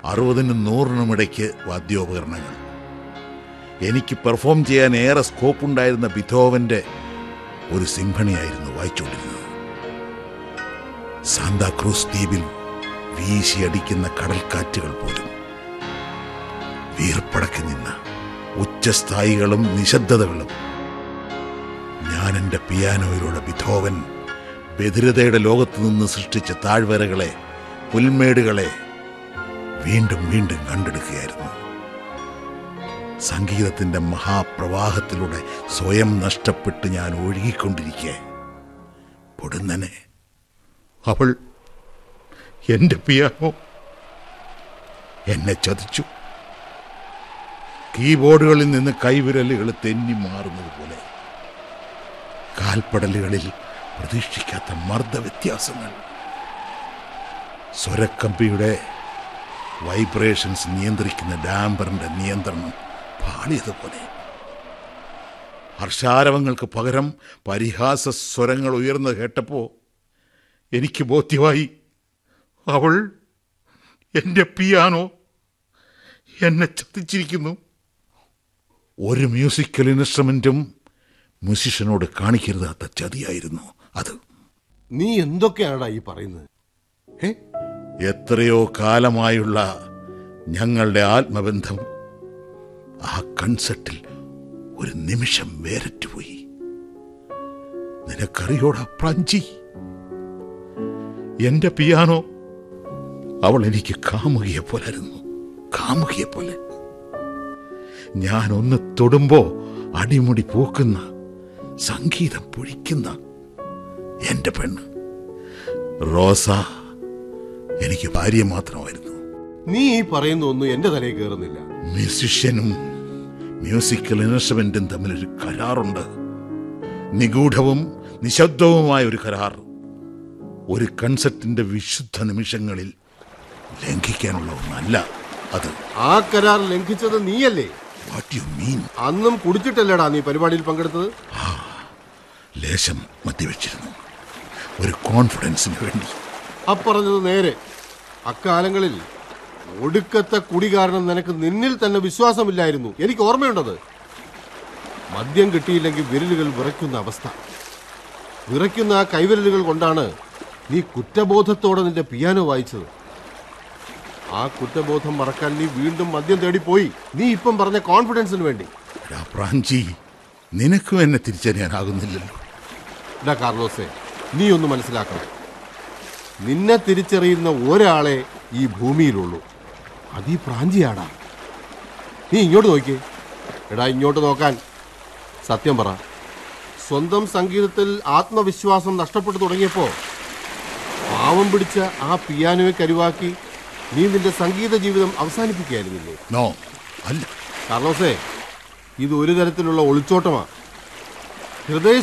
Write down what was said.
അറുപതിനും നൂറിനും ഇടയ്ക്ക് വാദ്യോപകരണങ്ങൾ എനിക്ക് പെർഫോം ചെയ്യാൻ ഏറെ സ്കോപ്പ് ഉണ്ടായിരുന്ന ബിഥോവന്റെ ഒരു സിംഫണിയായിരുന്നു വായിച്ചുകൊണ്ടിരുന്നത് സാന്താക്രൂസ് ദ്വീപിൽ വീശിയടിക്കുന്ന കടൽക്കാറ്റുകൾ പോലും വീർപ്പടക്കി നിന്ന ഉച്ചസ്ഥായികളും നിശബ്ദതകളും ഞാൻ എൻ്റെ പിയാനോയിലൂടെ ബിഥോവൻ ബധിരതയുടെ ലോകത്ത് നിന്ന് സൃഷ്ടിച്ച താഴ്വരകളെ പുൽമേടുകളെ വീണ്ടും വീണ്ടും കണ്ടെടുക്കുകയായിരുന്നു സംഗീതത്തിന്റെ മഹാപ്രവാഹത്തിലൂടെ സ്വയം നഷ്ടപ്പെട്ട് ഞാൻ ഒഴുകിക്കൊണ്ടിരിക്കെ പൊടുന്നനെ അവൾ എന്റെ പിയാനോ എന്നെ ചതിച്ചു കീബോർഡുകളിൽ നിന്ന് കൈവിരലുകൾ തെന്നി മാറുന്നത് പോലെ കാൽപ്പടലുകളിൽ പ്രതീക്ഷിക്കാത്ത മർദ്ദവ്യത്യാസങ്ങൾ സ്വരക്കമ്പിയുടെ വൈബ്രേഷൻസ് നിയന്ത്രിക്കുന്ന ഡാംബറിന്റെ നിയന്ത്രണം പാളിയതുപോലെ ഹർഷാരവങ്ങൾക്ക് പകരം പരിഹാസ സ്വരങ്ങൾ ഉയർന്നു കേട്ടപ്പോ എനിക്ക് ബോധ്യമായി അവൾ എൻ്റെ പിയാനോ എന്നെ ചതിച്ചിരിക്കുന്നു ഒരു മ്യൂസിക്കൽ ഇൻസ്ട്രുമെന്റും മ്യൂസിഷ്യനോട് കാണിക്കരുതാത്ത ചതിയായിരുന്നു അത് നീ എന്തൊക്കെയാടാ ഈ പറയുന്നത് ഏ എത്രയോ കാലമായുള്ള ഞങ്ങളുടെ ആത്മബന്ധം ആ കൺസെർട്ടിൽ ഒരു നിമിഷം വേറിട്ടുപോയി നിനക്കറിയോടാ പ്രാഞ്ചി എന്റെ പിയാനോ അവൾ എനിക്ക് കാമുകിയെ പോലായിരുന്നു കാമുകിയെ പോലെ ഞാൻ ഒന്ന് തൊടുമ്പോ അടിമുടി പൂക്കുന്ന സംഗീതം പൊഴിക്കുന്ന എന്റെ പെണ്ണ് റോസ എനിക്ക് ഭാര്യ മാത്രമായിരുന്നു നീ ഈ പറയുന്ന ഒന്നും എന്റെ തലയിൽ കയറുന്നില്ല മ്യൂസിഷ്യനും മ്യൂസിക്കൽ ഇൻസ്ട്രുമെന്റും തമ്മിലൊരു കരാറുണ്ട് നിഗൂഢവും നിശബ്ദവുമായ ഒരു കരാർ ഒരു കൺസെർട്ടിന്റെ വിശുദ്ധ നിമിഷങ്ങളിൽ ലംഘിക്കാനുള്ള ഒന്നല്ല അത് ആ കരാർ ലംഘിച്ചത് നീയല്ലേ വാട്ട് യു മീൻ അന്നും കുടിച്ചിട്ടല്ലേടാ നീ പരിപാടിയിൽ പങ്കെടുത്തത് ലേശം മദ്യവെച്ചിരുന്നു ഒരു കോൺഫിഡൻസിന് വേണ്ടി അപ്പറഞ്ഞത് നേരെ അക്കാലങ്ങളിൽ ഒടുക്കത്തെ കുടി കാരണം നിനക്ക് നിന്നിൽ തന്നെ വിശ്വാസമില്ലായിരുന്നു എനിക്ക് ഓർമ്മയുണ്ടത് മദ്യം കിട്ടിയില്ലെങ്കിൽ വിരലുകൾ വിറയ്ക്കുന്ന അവസ്ഥ വിറയ്ക്കുന്ന ആ കൈവിരലുകൾ കൊണ്ടാണ് നീ കുറ്റബോധത്തോടെ നിന്റെ പിയാനോ വായിച്ചത് ആ കുറ്റബോധം മറക്കാൻ നീ വീണ്ടും മദ്യം തേടിപ്പോയി നീ ഇപ്പം പറഞ്ഞ കോൺഫിഡൻസിന് വേണ്ടി എടാ പ്രാഞ്ചി നിനക്കും എന്നെ തിരിച്ചറിയാനാകുന്നില്ലല്ലോ ഡാ കാർലോസെ നീ ഒന്ന് മനസ്സിലാക്കണം നിന്നെ തിരിച്ചറിയുന്ന ഒരാളെ ഈ ഭൂമിയിലുള്ളൂ അത് ഈ പ്രാഞ്ചിയാടാ നീ ഇങ്ങോട്ട് നോക്കിയേ എടാ ഇങ്ങോട്ട് നോക്കാൻ സത്യം പറ സ്വന്തം സംഗീതത്തിൽ ആത്മവിശ്വാസം നഷ്ടപ്പെട്ടു തുടങ്ങിയപ്പോ പാവം പിടിച്ച ആ പിയാനോയെ കരുവാക്കി നീ നിന്റെ സംഗീത ജീവിതം അവസാനിപ്പിക്കുകയായിരുന്നില്ലേ നോ അല്ല കാർലോസേ ഇത് ഒരു തരത്തിലുള്ള ഒളിച്ചോട്ടമാണ് ഹൃദയ